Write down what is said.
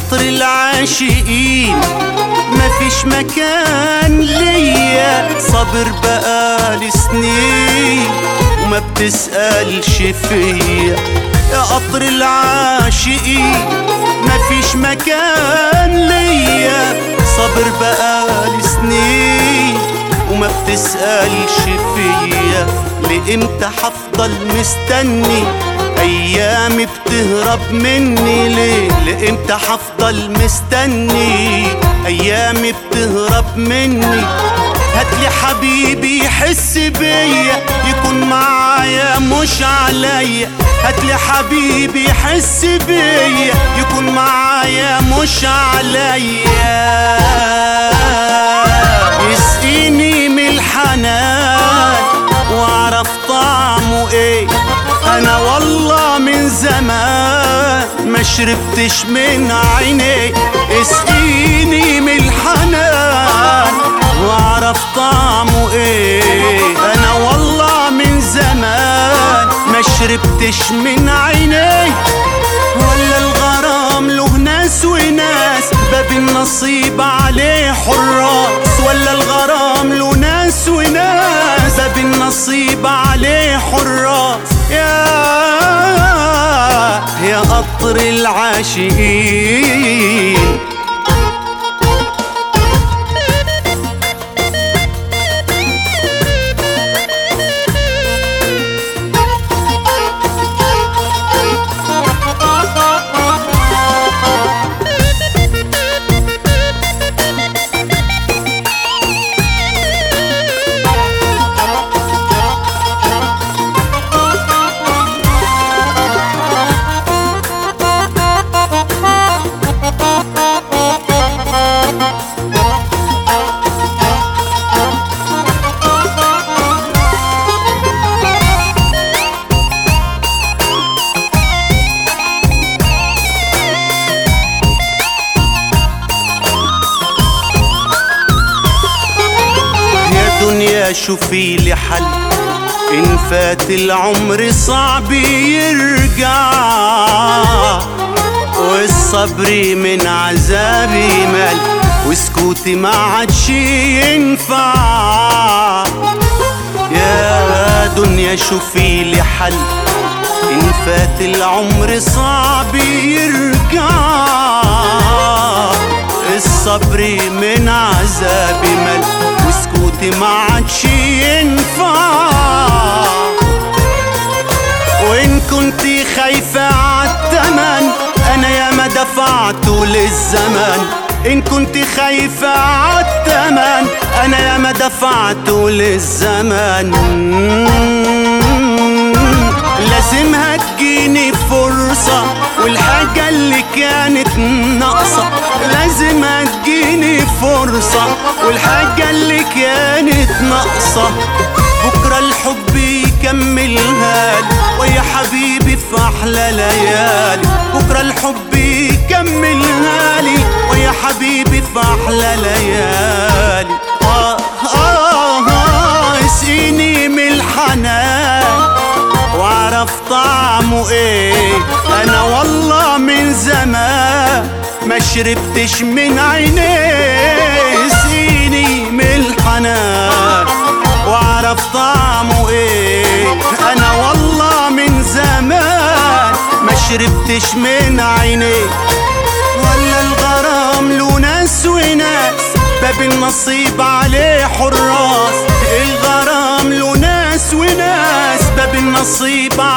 قطر العاشقين مفيش مكان ليا صابر بقالي سنين وما بتسألش فيا يا قطر العاشقين مفيش مكان ليا صابر بقالي سنين وما بتسألش فيا لإمتى حفضل مستني أيامي بتهرب مني ليه لإمتى حفضل مستني أيامي بتهرب مني هاتلي حبيبي يحس بيا يكون معايا مش عليا هاتلي حبيبي يحس بيا يكون معايا مش عليا يسقيني من الحنان واعرف طعمه ايه انا والله من زمان ما شربتش من عيني اسقيني من الحنان واعرف طعمه ايه انا والله من زمان ما شربتش من عيني ولا الغرام له ناس وناس باب النصيب عليه حراس ولا الغرام له ناس وناس باب النصيب عليه حراس يا يا قطر العاشقين يا دنيا شوفي لي حل إن فات العمر صعب يرجع والصبر من عذابي مال وسكوتي ما عادش ينفع يا دنيا شوفي لي حل إن فات العمر صعب يرجع الصبر من عذابي مل وسكوتي ما عادش ينفع وإن كنت خايفة عالتمن أنا يا ما دفعته للزمن إن كنت خايفة عالتمن أنا يا ما دفعته للزمن لازم هتجيني فرصة والحاجة اللي كانت ناقصة لازم هتجيني فرصة والحاجة اللي كانت ناقصة بكرة الحب يكملها لي ويا حبيبي في أحلى ليالي بكرة الحب يكملها لي ويا حبيبي في أحلى ليالي آه آه آه اسقيني من الحنان واعرف طعمه ايه انا والله من زمان ما شربتش من عينيه سيني من الحنان واعرف طعمه ايه انا والله من زمان ما شربتش من عينيه ولا الغرام له ناس وناس باب النصيب عليه حراس الغرام له ناس وناس باب النصيب